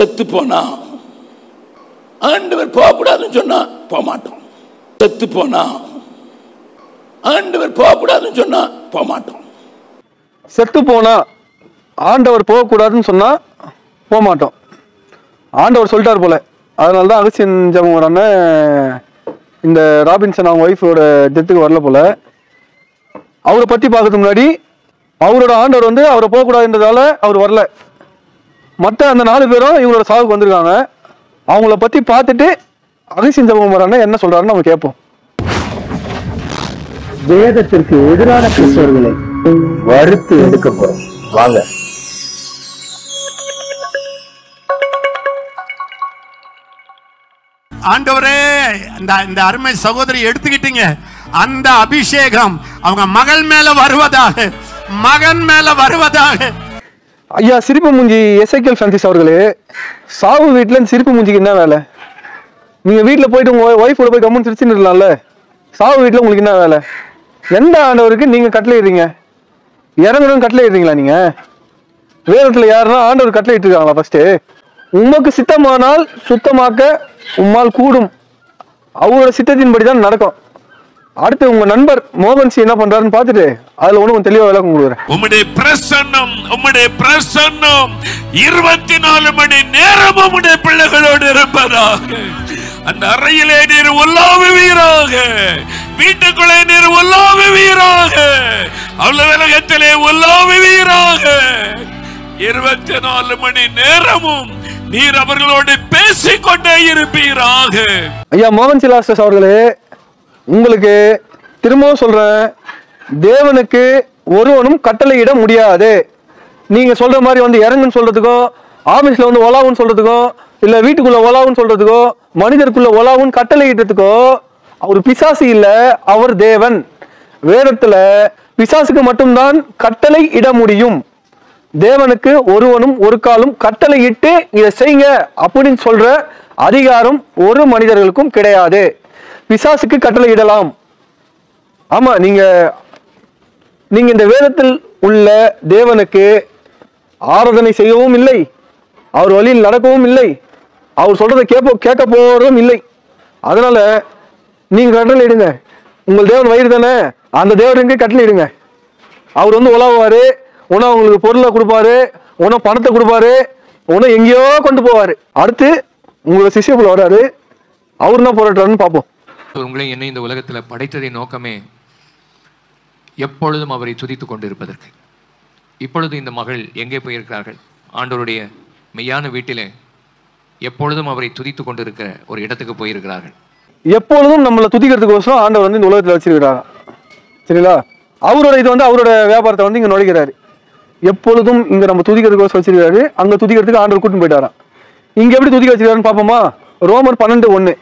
செத்து போனா ஆண்டவர் போகக்கூடாதுன்னு சொன்னா போக மாட்டோம் செத்து போனா ஆண்டவர் போகக்கூடாதுன்னு சொன்னா போக மாட்டோம் செத்து போனா ஆண்டவர் போகக்கூடாதுன்னு சொன்னா போக மாட்டோம் ஆண்டவர் சொல்லிட்டார் போல அதனால தான் அகஸ்டின் ஜமர் அண்ணன் இந்த ராபின்சன் அவங்க ஒய்ஃபோட டெத்துக்கு வரல போல அவரை பற்றி பார்க்கறதுக்கு முன்னாடி அவரோட ஆண்டவர் வந்து அவரை போகக்கூடாதுன்றதால அவர் வரல மற்ற அந்த நாலு பேரும் இவங்களோட சாவுக்கு வந்திருக்காங்க அவங்கள பற்றி பார்த்துட்டு அகஸ்டின் ஜமர் அண்ணன் என்ன சொல்றாருன்னு நம்ம கேட்போம் வேதத்திற்கு எதிரான கிறிஸ்தவர்களை வறுத்து எடுக்க போறோம் வாங்க ஆண்டவரே இந்த இந்த அருமை சகோதரி எடுத்துக்கிட்டீங்க அந்த அபிஷேகம் அவங்க மகள் மேல வருவதாக மகன் மேல வருவதாக ஐயா சிரிப்பு மூஞ்சி எஸ்ஐகேல் பிரான்சிஸ் அவர்களே சாவு வீட்டில் சிரிப்பு மூஞ்சிக்கு என்ன வேலை நீங்க வீட்டில் போயிட்டு உங்க ஒய்ஃபோட போய் கம்மன் சிரிச்சுன்னு இருக்கலாம்ல சாவு வீட்டில் உங்களுக்கு என்ன வேலை எந்த ஆண்டவருக்கு நீங்க கட்டளையிடுறீங்க இறங்கணும் கட்டளையிடுறீங்களா நீங்க வேதத்துல யாருன்னா ஆண்டவர் கட்டளையிட்டு இருக்காங்களா ஃபர்ஸ்ட் உமக்கு சித்தமானால் சுத்தமாக்க உம்மால் கூடும் அவரோட சித்தத்தின்படி தான் நடக்கும் அடுத்து உங்க நண்பர் மோகன் சி என்ன பண்றாருன்னு பார்த்துட்டு அதுல ஒண்ணு கொஞ்சம் தெளிவா விளக்கம் கொடுக்குறேன் உம்முடைய பிரசன்னம் உம்முடைய பிரசன்னம் இருபத்தி நாலு மணி நேரம் உம்முடைய பிள்ளைகளோடு இருப்பதாக அந்த அறையிலே நீர் உலாவுவீராக வீட்டுக்குள்ளே நீர் உலாவுவீராக அலுவலகத்திலே உலாவுவீராக இருபத்தி நாலு மணி நேரமும் நீர் அவர்களோடு பேசிக்கொண்டே இருப்பீராக ஐயா மோகன் சிலாஸ்டஸ் அவர்களே உங்களுக்கு திரும்பவும் சொல்றேன் தேவனுக்கு ஒருவனும் கட்டளையிட முடியாது நீங்க சொல்ற மாதிரி வந்து இறங்குன்னு சொல்றதுக்கோ ஆபீஸ்ல வந்து ஒலாவுன்னு சொல்றதுக்கோ இல்ல வீட்டுக்குள்ள ஒலாவுன்னு சொல்றதுக்கோ மனிதருக்குள்ள ஒலாவுன்னு கட்டளையிடுறதுக்கோ அவர் பிசாசு இல்ல அவர் தேவன் வேதத்துல பிசாசுக்கு மட்டும்தான் கட்டளை இட முடியும் தேவனுக்கு ஒருவனும் ஒரு காலும் கட்டளையிட்டு இதை செய்யுங்க அப்படின்னு சொல்ற அதிகாரம் ஒரு மனிதர்களுக்கும் கிடையாது பிசாசுக்கு கட்டளை இடலாம் ஆமா நீங்க நீங்க இந்த வேதத்தில் உள்ள தேவனுக்கு ஆராதனை செய்யவும் இல்லை அவர் வழியில் நடக்கவும் இல்லை அவர் சொல்றதை கேட்ப கேட்க போறதும் இல்லை அதனால நீங்க கட்டளை இடுங்க உங்கள் தேவன் வயிறு தானே அந்த தேவனுக்கு கட்டளை இடுங்க அவர் வந்து உலாவுவாரு உன உங்களுக்கு பொருளை கொடுப்பாரு உன பணத்தை கொடுப்பாரு உன எங்கேயோ கொண்டு போவாரு அடுத்து உங்களோட சிஷ்யப்புல வராரு அவர் என்ன போராட்டாருன்னு பார்ப்போம் உங்களை என்னை இந்த உலகத்தில் படைத்ததின் நோக்கமே எப்பொழுதும் அவரை துதித்துக் கொண்டிருப்பதற்கு இப்பொழுது இந்த மகள் எங்கே போயிருக்கிறார்கள் ஆண்டவருடைய மெய்யான வீட்டிலே எப்பொழுதும் அவரை துதித்துக் கொண்டிருக்கிற ஒரு இடத்துக்கு போயிருக்கிறார்கள் எப்பொழுதும் நம்மளை துதிக்கிறதுக்கோசரம் ஆண்டவர் வந்து இந்த உலகத்தில் வச்சிருக்கிறாங்க சரிங்களா அவரோட இது வந்து அவரோட வியாபாரத்தை வந்து இங்க நுழைக்கிறாரு எப்பொழுதும் இங்க நம்ம துதிக்கிறதுக்கோசரம் வச்சிருக்காரு அங்க துதிக்கிறதுக்கு ஆண்டவர் கூட்டிட்டு போயிட்டாராம் இங்க எப்படி துதிக்க வச்சிருக்காருன்னு பார்ப்போமா ரோமர் பன்னெண்டு ஒண்ணு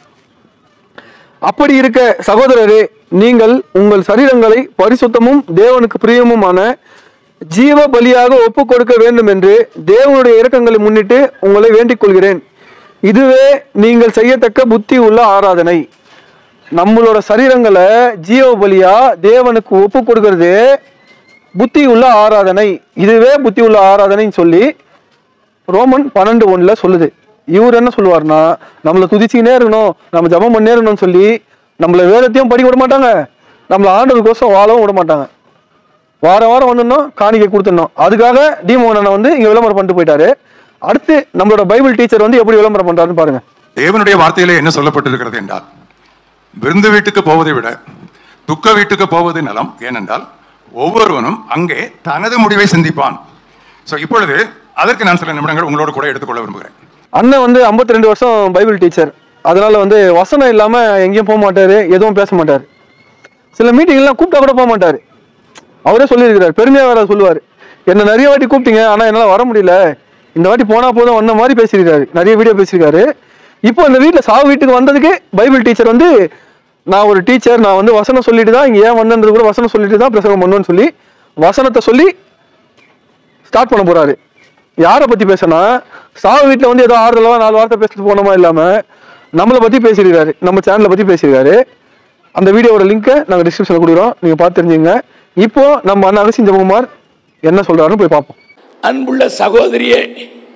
அப்படி இருக்க சகோதரரே நீங்கள் உங்கள் சரீரங்களை பரிசுத்தமும் தேவனுக்கு பிரியமுமான ஜீவ பலியாக ஒப்பு கொடுக்க வேண்டும் என்று தேவனுடைய இரக்கங்களை முன்னிட்டு உங்களை வேண்டிக் கொள்கிறேன் இதுவே நீங்கள் செய்யத்தக்க புத்தி உள்ள ஆராதனை நம்மளோட சரீரங்களை ஜீவ பலியா தேவனுக்கு ஒப்பு கொடுக்கிறது புத்தி உள்ள ஆராதனை இதுவே புத்தி உள்ள ஆராதனைன்னு சொல்லி ரோமன் பன்னெண்டு ஒண்ணுல சொல்லுது இவர் என்ன சொல்லுவார்னா நம்மளை துதிச்சுக்கினே இருக்கணும் நம்ம ஜெபம் பண்ணே இருக்கணும்னு சொல்லி நம்மள வேதத்தையும் படிக்க விட மாட்டாங்க நம்மள ஆண்டவருக்கோசம் வாழவும் விட மாட்டாங்க வாரம் வாரம் வந்துடணும் காணிக்கை கொடுத்துடணும் அதுக்காக டிமோகன் வந்து இங்க விளம்பரம் பண்ணிட்டு போயிட்டாரு அடுத்து நம்மளோட பைபிள் டீச்சர் வந்து எப்படி விளம்பரம் பண்றாருன்னு பாருங்க தேவனுடைய வார்த்தையிலே என்ன சொல்லப்பட்டிருக்கிறது என்றால் விருந்து வீட்டுக்கு போவதை விட துக்க வீட்டுக்கு போவது நலம் ஏனென்றால் ஒவ்வொருவனும் அங்கே தனது முடிவை சிந்திப்பான் சோ இப்பொழுது அதற்கு நான் சில நிமிடங்கள் உங்களோடு கூட எடுத்துக்கொள்ள விரும்புகிறேன் அண்ணன் வந்து 52 வருஷம் பைபிள் டீச்சர் அதனால வந்து வசனம் இல்லாம எங்கேயும் போக மாட்டாரு எதுவும் பேச மாட்டாரு சில மீட்டிங்லாம் கூப்பிட்டா கூட போக மாட்டாரு அவரே சொல்லியிருக்கிறார் பெருமையா வேற சொல்லுவார் என்ன நிறைய வாட்டி கூப்பிட்டீங்க ஆனா என்னால வர முடியல இந்த வாட்டி போனா போதும் வந்த மாதிரி பேசியிருக்காரு நிறைய வீடியோ பேசியிருக்காரு இப்போ இந்த வீட்டில் சாவு வீட்டுக்கு வந்ததுக்கு பைபிள் டீச்சர் வந்து நான் ஒரு டீச்சர் நான் வந்து வசனம் சொல்லிட்டு தான் இங்க ஏன் வந்தது கூட வசனம் சொல்லிட்டு தான் பிரசங்கம் பண்ணுவேன்னு சொல்லி வசனத்தை சொல்லி ஸ்டார்ட் பண்ண போறாரு யாரை பத்தி பேசினா சாவு வீட்டில் வந்து ஏதோ ஆறுதலா நாலு வார்த்தை பேசிட்டு போனோமா இல்லாம நம்மளை பத்தி பேசியிருக்காரு நம்ம சேனலை பத்தி பேசியிருக்காரு அந்த வீடியோவோட லிங்கை நாங்கள் டிஸ்கிரிப்ஷனில் கொடுக்குறோம் நீங்க பார்த்து தெரிஞ்சுங்க இப்போ நம்ம அண்ணன் அகசின் ஜெபகுமார் என்ன சொல்றாருன்னு போய் பார்ப்போம் அன்புள்ள சகோதரியே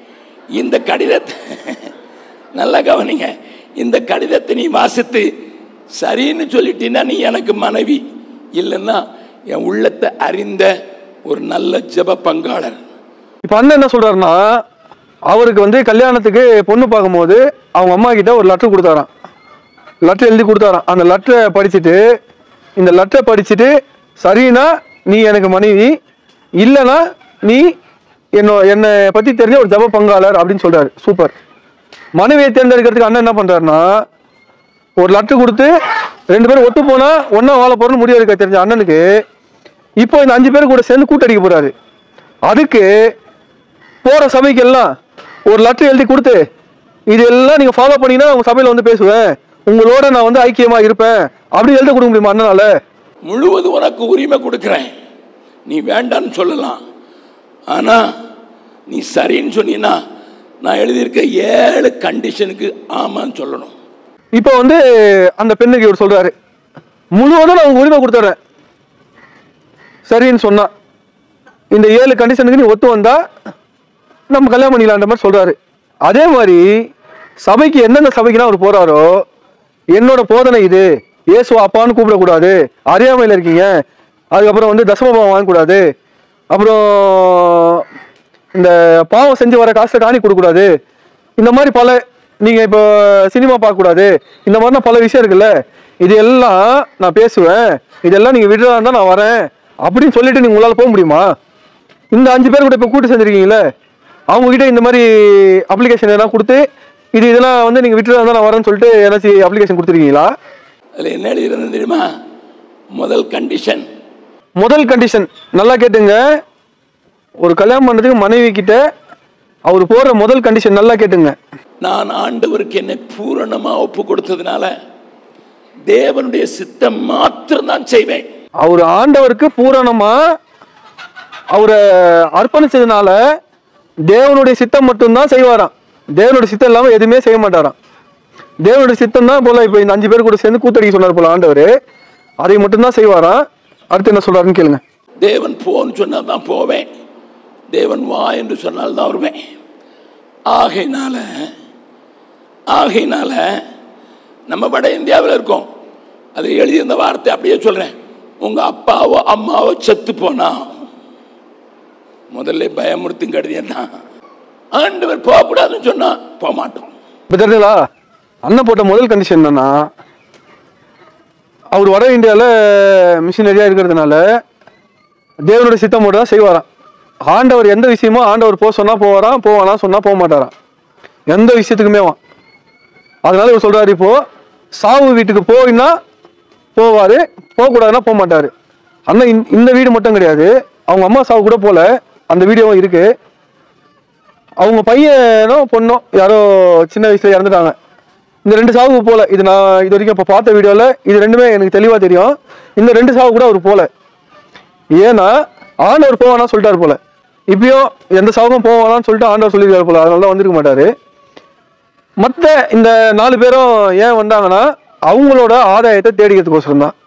இந்த கடிதத்தை நல்லா கவனிங்க இந்த கடிதத்தை நீ வாசித்து சரின்னு சொல்லிட்டீன்னா நீ எனக்கு மனைவி இல்லைன்னா என் உள்ளத்தை அறிந்த ஒரு நல்ல ஜெப பங்காளர் இப்போ அண்ணன் என்ன சொல்றாருன்னா அவருக்கு வந்து கல்யாணத்துக்கு பொண்ணு பார்க்கும்போது அவங்க அம்மா கிட்ட ஒரு லெட்டர் கொடுத்தாராம் லெட்டர் எழுதி கொடுத்தாராம் அந்த லெட்டரை படிச்சுட்டு இந்த லெட்டரை படிச்சுட்டு சரினா நீ எனக்கு மனைவி இல்லைன்னா நீ என்னோ என்னை பற்றி தெரிஞ்ச ஒரு ஜப பங்காளர் அப்படின்னு சொல்றாரு சூப்பர் மனைவியை தேர்ந்தெடுக்கிறதுக்கு அண்ணன் என்ன பண்றாருன்னா ஒரு லெட்டர் கொடுத்து ரெண்டு பேரும் ஒத்து போனா ஒண்ணா வாழ போறோம்னு முடிவு எடுக்க தெரிஞ்ச அண்ணனுக்கு இப்போ இந்த அஞ்சு பேர் கூட சேர்ந்து கூட்டடிக்க போறாரு அதுக்கு போற சபைக்கெல்லாம் ஒரு லெட்டர் எழுதி கொடுத்து இது எல்லாம் நீங்க ஃபாலோ பண்ணீங்கன்னா உங்க சபையில வந்து பேசுவேன் உங்களோட நான் வந்து ஐக்கியமா இருப்பேன் அப்படி எழுத கொடுக்க முடியுமா அண்ணனால முழுவதும் உனக்கு உரிமை கொடுக்குறேன் நீ வேண்டான்னு சொல்லலாம் ஆனா நீ சரின்னு சொன்னீன்னா நான் எழுதியிருக்க ஏழு கண்டிஷனுக்கு ஆமான்னு சொல்லணும் இப்போ வந்து அந்த பெண்ணுக்கு இவர் சொல்றாரு முழுவதும் நான் உங்க உரிமை கொடுத்துறேன் சரின்னு சொன்னா இந்த ஏழு கண்டிஷனுக்கு நீ ஒத்து வந்தா நம்ம கல்யாணம் பண்ணிக்கலான்ற மாதிரி சொல்றாரு அதே மாதிரி சபைக்கு எந்தெந்த சபைக்குலாம் அவர் போறாரோ என்னோட போதனை இது இயேசு அப்பான்னு கூப்பிடக்கூடாது அறியாமையில் இருக்கீங்க அதுக்கப்புறம் வந்து தசமபாவம் வாங்கக்கூடாது அப்புறம் இந்த பாவம் செஞ்சு வர காசை காணி கொடுக்கக்கூடாது இந்த மாதிரி பல நீங்க இப்போ சினிமா பார்க்கக்கூடாது இந்த மாதிரிலாம் பல விஷயம் இருக்குல்ல இது எல்லாம் நான் பேசுவேன் இதெல்லாம் நீங்க விடுறதா இருந்தா நான் வரேன் அப்படின்னு சொல்லிட்டு நீங்க உங்களால போக முடியுமா இந்த அஞ்சு பேர் கூட இப்போ கூட்டு செஞ்சிருக்கீங்களே அவங்க கிட்ட இந்த மாதிரி அப்ளிகேஷன் எதனா கொடுத்து இது இதெல்லாம் வந்து நீங்க விட்டுறதா இருந்தா நான் வரேன்னு சொல்லிட்டு ஏதாச்சும் அப்ளிகேஷன் கொடுத்துருக்கீங்களா அதில் என்ன எழுதியிருந்தது தெரியுமா முதல் கண்டிஷன் முதல் கண்டிஷன் நல்லா கேட்டுங்க ஒரு கல்யாணம் பண்ணதுக்கு மனைவி கிட்ட அவர் போடுற முதல் கண்டிஷன் நல்லா கேட்டுங்க நான் ஆண்டவருக்கு என்னை பூரணமா ஒப்பு கொடுத்ததுனால தேவனுடைய சித்தம் மாத்திரம் தான் செய்வேன் அவர் ஆண்டவருக்கு பூரணமா அவரை அர்ப்பணிச்சதுனால தேவனுடைய சித்தம் மட்டும்தான் செய்வாராம் தேவனுடைய சித்தம் இல்லாம எதுவுமே செய்ய மாட்டாராம் தேவனுடைய சித்தம் தான் போல இப்போ இந்த அஞ்சு பேர் கூட சேர்ந்து கூத்தடிக்க சொன்னார் போல ஆண்டவர் அதை மட்டும்தான் செய்வாராம் அடுத்து என்ன சொல்றாருன்னு கேளுங்க தேவன் போன்னு சொன்னால் தான் போவேன் தேவன் வா என்று சொன்னால் தான் வருவேன் ஆகையினால ஆகையினால நம்ம வட இந்தியாவில் இருக்கோம் அது எழுதியிருந்த வார்த்தை அப்படியே சொல்றேன் உங்க அப்பாவோ அம்மாவோ செத்து போனா முதல்ல பயமுறுத்தும் கடிதம் தான் ஆண்டவர் போகக்கூடாதுன்னு சொன்னா போக மாட்டோம் இப்போ தெரியுங்களா அண்ணன் போட்ட முதல் கண்டிஷன் என்னன்னா அவர் வட இந்தியாவில் மிஷினரியாக இருக்கிறதுனால தேவனுடைய சித்தம் மட்டும் தான் செய்வாராம் ஆண்டவர் எந்த விஷயமோ ஆண்டவர் போக சொன்னால் போவாராம் போவானா சொன்னால் போக மாட்டாராம் எந்த விஷயத்துக்குமே வான் அதனால இவர் சொல்றாரு இப்போ சாவு வீட்டுக்கு போயின்னா போவார் போகக்கூடாதுன்னா போக மாட்டார் அண்ணன் இந்த- இந்த வீடு மட்டும் கிடையாது அவங்க அம்மா சாவு கூட போல அந்த வீடியோவும் இருக்கு அவங்க பையனோ பொண்ணோ யாரோ சின்ன வயசுல இறந்துட்டாங்க இந்த ரெண்டு சாவுக்கு போல இது நான் இது வரைக்கும் இப்போ பார்த்த வீடியோவில் இது ரெண்டுமே எனக்கு தெளிவாக தெரியும் இந்த ரெண்டு சாவு கூட அவர் போல ஏன்னா ஆண்டவர் போவானா சொல்லிட்டாரு போல இப்பயும் எந்த சாவுக்கும் போவானான்னு சொல்லிட்டு ஆண்டவர் சொல்லியிருக்காரு போல அதனால தான் வந்திருக்க மாட்டாரு மற்ற இந்த நாலு பேரும் ஏன் வந்தாங்கன்னா அவங்களோட ஆதாயத்தை தேடிக்கிறதுக்கோசரம் தான்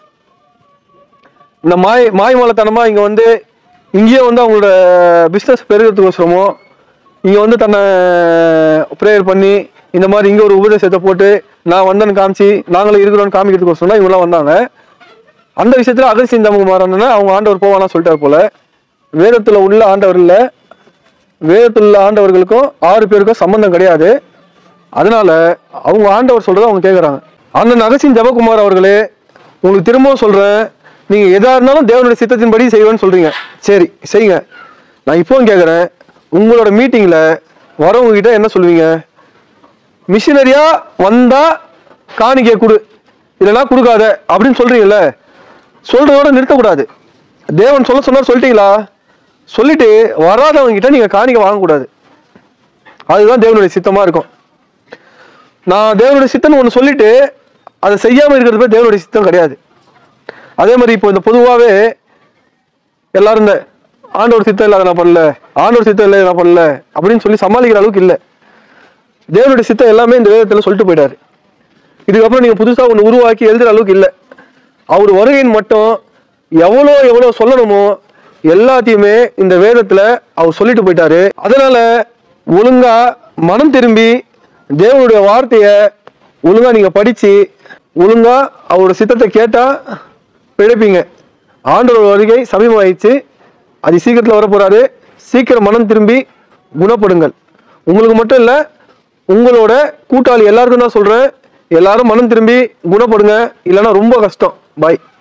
இந்த மாய் மாய்மலத்தனமா இங்க வந்து இங்கேயே வந்து அவங்களோட பிஸ்னஸ் பெருகிறதுக்கோசரமோ இங்க வந்து தன்னை ப்ரேயர் பண்ணி இந்த மாதிரி இங்க ஒரு உபதேசத்தை போட்டு நான் வந்தேன்னு காமிச்சு நாங்களும் இருக்கிறோன்னு காமிக்கிறதுக்கோசரம் தான் இவங்கெல்லாம் வந்தாங்க அந்த விஷயத்துல அகஸ்தின் தமகுமாரன் அவங்க ஆண்டவர் போவானா சொல்லிட்டார் போல வேதத்துல உள்ள ஆண்டவர் இல்ல வேதத்தில் உள்ள ஆண்டவர்களுக்கும் ஆறு பேருக்கும் சம்பந்தம் கிடையாது அதனால அவங்க ஆண்டவர் சொல்றதை அவங்க கேட்குறாங்க அண்ணன் அகசின் ஜபகுமார் அவர்களே உங்களுக்கு திரும்பவும் சொல்றேன் நீங்க எதா இருந்தாலும் தேவனுடைய சித்தத்தின்படி செய்வேன்னு சொல்றீங்க சரி செய்யுங்க நான் இப்போவும் கேட்குறேன் உங்களோட மீட்டிங்ல வரவங்க கிட்ட என்ன சொல்லுவீங்க மிஷினரியா வந்தா காணிக்கை கொடு இல்லைன்னா கொடுக்காத அப்படின்னு சொல்றீங்கல்ல சொல்றதோட நிறுத்தக்கூடாது தேவன் சொல்ல சொன்னார் சொல்லிட்டீங்களா சொல்லிட்டு வராதவங்க கிட்ட நீங்க காணிக்கை வாங்கக்கூடாது அதுதான் தேவனுடைய சித்தமா இருக்கும் நான் தேவனுடைய சித்தம்னு ஒன்று சொல்லிட்டு அதை செய்யாம இருக்கிறது பேர் தேவனுடைய சித்தம் கிடையாது அதே மாதிரி இப்போ இந்த பொதுவாகவே எல்லாரும் இந்த ஆண்டவர் சித்தம் இல்லாத நான் பண்ணல ஆண்டவர் சித்தம் இல்லை நான் பண்ணல அப்படின்னு சொல்லி சமாளிக்கிற அளவுக்கு இல்லை தேவனுடைய சித்தம் எல்லாமே இந்த வேதத்தில் சொல்லிட்டு போயிட்டாரு இதுக்கப்புறம் நீங்க புதுசா ஒன்று உருவாக்கி எழுதுற அளவுக்கு இல்லை அவர் வருகையின் மட்டும் எவ்வளோ எவ்வளோ சொல்லணுமோ எல்லாத்தையுமே இந்த வேதத்துல அவர் சொல்லிட்டு போயிட்டாரு அதனால ஒழுங்கா மனம் திரும்பி தேவனுடைய வார்த்தையை ஒழுங்கா நீங்க படிச்சு ஒழுங்கா அவரோட சித்தத்தை கேட்டா பிழைப்பீங்க ஆண்டவர் வருகை சமீபமாயிடுச்சு அது சீக்கிரத்தில் வரப்போறாரு சீக்கிரம் மனம் திரும்பி குணப்படுங்கள் உங்களுக்கு மட்டும் இல்லை உங்களோட கூட்டாளி எல்லாருக்கும் தான் சொல்றேன் எல்லாரும் மனம் திரும்பி குணப்படுங்க இல்லைன்னா ரொம்ப கஷ்டம் பாய்